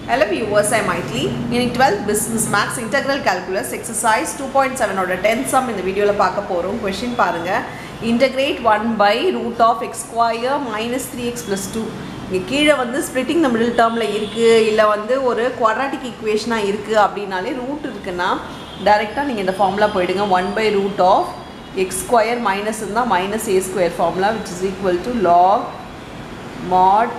Hello viewers, I'm Maitli. Unit 12 Business Max Integral Calculus Exercise 2.7 ஓட 10 sum இந்த வீடியோவில் பார்க்க போகிறோம் கொஷின் பாருங்க integrate 1 by root of x square minus 3x plus 2 இங்கே கீழே வந்து ஸ்ப்ளிட்டிங் the middle டேர்மில் இருக்குது இல்லை வந்து ஒரு குவாட்ராட்டிக் ஈக்குவேஷனாக இருக்குது அப்படின்னாலே ரூட் இருக்குன்னா டைரெக்டாக நீங்கள் இந்த ஃபார்முலா போயிடுங்க one by root of x square minus இருந்தால் minus a square formula which is equal to log mod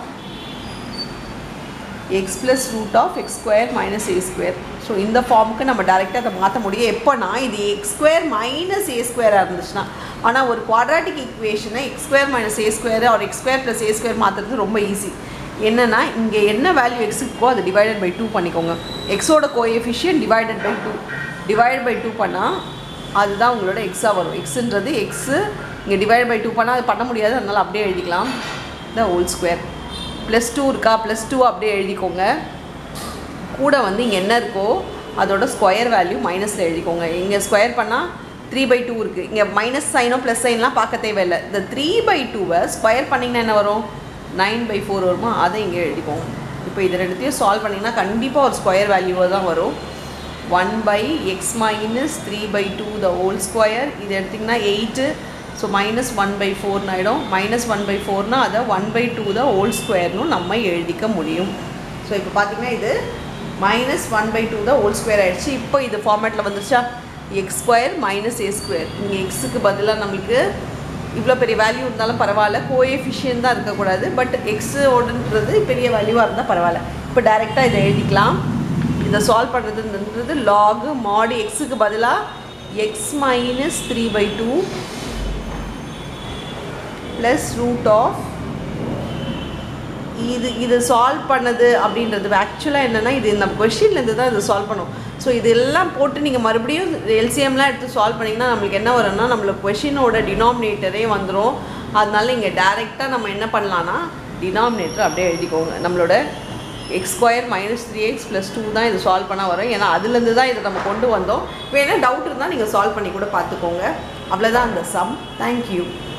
x plus root of x square minus a square so இந்த ஃபார்முக்கு நம்ம டேரெக்டாக அதை மாற்ற முடியும் எப்போனா இது எக்ஸ் ஸ்கொயர் மைனஸ் ஏ ஸ்கொயராக இருந்துச்சுன்னா ஆனால் ஒரு குவாட்ராட்டிக் ஈக்குவேஷனை x square minus a square ஒரு x square plus a square மாற்றுறது ரொம்ப ஈஸி என்னென்னா இங்கே என்ன வேல்யூ எக்ஸுக்கோ அது டிவைடட் பை டூ பண்ணிக்கோங்க எக்ஸோட coefficient divided by two divide by two பண்ணால் அதுதான் உங்களோட எக்ஸாக வரும் எக்ஸுன்றது எக்ஸு இங்கே டிவைட் பை டூ பண்ணால் அது பண்ண முடியாது அதனால் அப்படியே எழுதிக்கலாம் the whole square plus two இருக்கா ப்ளஸ் டூ அப்படியே எழுதிக்கோங்க கூட வந்து இங்கே என்ன இருக்கோ அதோட ஸ்கொயர் வேல்யூ மைனஸில் எழுதிக்கோங்க இங்கே ஸ்கொயர் பண்ணால் த்ரீ பை டூ இருக்குது இங்கே மைனஸ் சைனோ ப்ளஸ் சைன்லாம் பார்க்க தேவையில்லை இந்த த்ரீ பை டூவை ஸ்கொயர் பண்ணிங்கன்னா என்ன வரும் நைன் பை ஃபோர் வருமா அதை இங்கே எழுதிக்கோங்க இப்போ இது ரெண்டுத்தையும் சால்வ் பண்ணிங்கன்னா கண்டிப்பாக ஒரு ஸ்கொயர் வேல்யூவாக தான் வரும் one by x minus three by two the whole square இது எடுத்திங்கன்னா eight so minus one by ஃபோர்னு ஆகிடும் மைனஸ் ஒன் பை ஃபோர்னா அதை one by two the whole ஸ்கொயர்னு நம்ம எழுதிக்க முடியும் ஸோ இப்போ பார்த்தீங்கன்னா இது minus one by two the whole square ஆகிடுச்சு இப்போ இது ஃபார்மேட்டில் வந்துருச்சா x square minus a square இங்கே எக்ஸுக்கு பதிலாக நம்மளுக்கு இவ்வளோ பெரிய வேல்யூ இருந்தாலும் பரவாயில்ல கோஎஃபிஷியன் தான் இருக்கக்கூடாது பட் எக்ஸோடன்றது பெரிய வேல்யூவாக இருந்தால் பரவாயில்ல இப்போ டைரெக்டாக இதை எழுதிக்கலாம் இதை சால்வ் பண்ணுறதுன்றது லாகு மாடி எக்ஸுக்கு பதிலாக x minus three by two plus root of இது இது சால்வ் பண்ணது அப்படின்றது ஆக்சுவலாக என்னென்னா இது இந்த கொஷின்லேருந்து தான் இது சால்வ் பண்ணும் ஸோ இதெல்லாம் போட்டு நீங்கள் மறுபடியும் எல்சிஎம்லாம் எடுத்து சால்வ் பண்ணிங்கன்னா நம்மளுக்கு என்ன வரும்னா நம்மளுக்கு கொஷினோட டினாமினேட்டரே வந்துடும் அதனால இங்கே டேரெக்டாக நம்ம என்ன பண்ணலான்னா டினாமினேட்டர் அப்படியே எழுதிக்கோங்க நம்மளோட x square minus three x plus two தான் இது சால்வ் பண்ண வரும் ஏன்னா அதுலேருந்து தான் இதை நம்ம கொண்டு வந்தோம் வேணால் டவுட் இருந்தால் நீங்கள் சால்வ் பண்ணி கூட பார்த்துக்கோங்க அவ்வளோதான் அந்த சம் தேங்க்யூ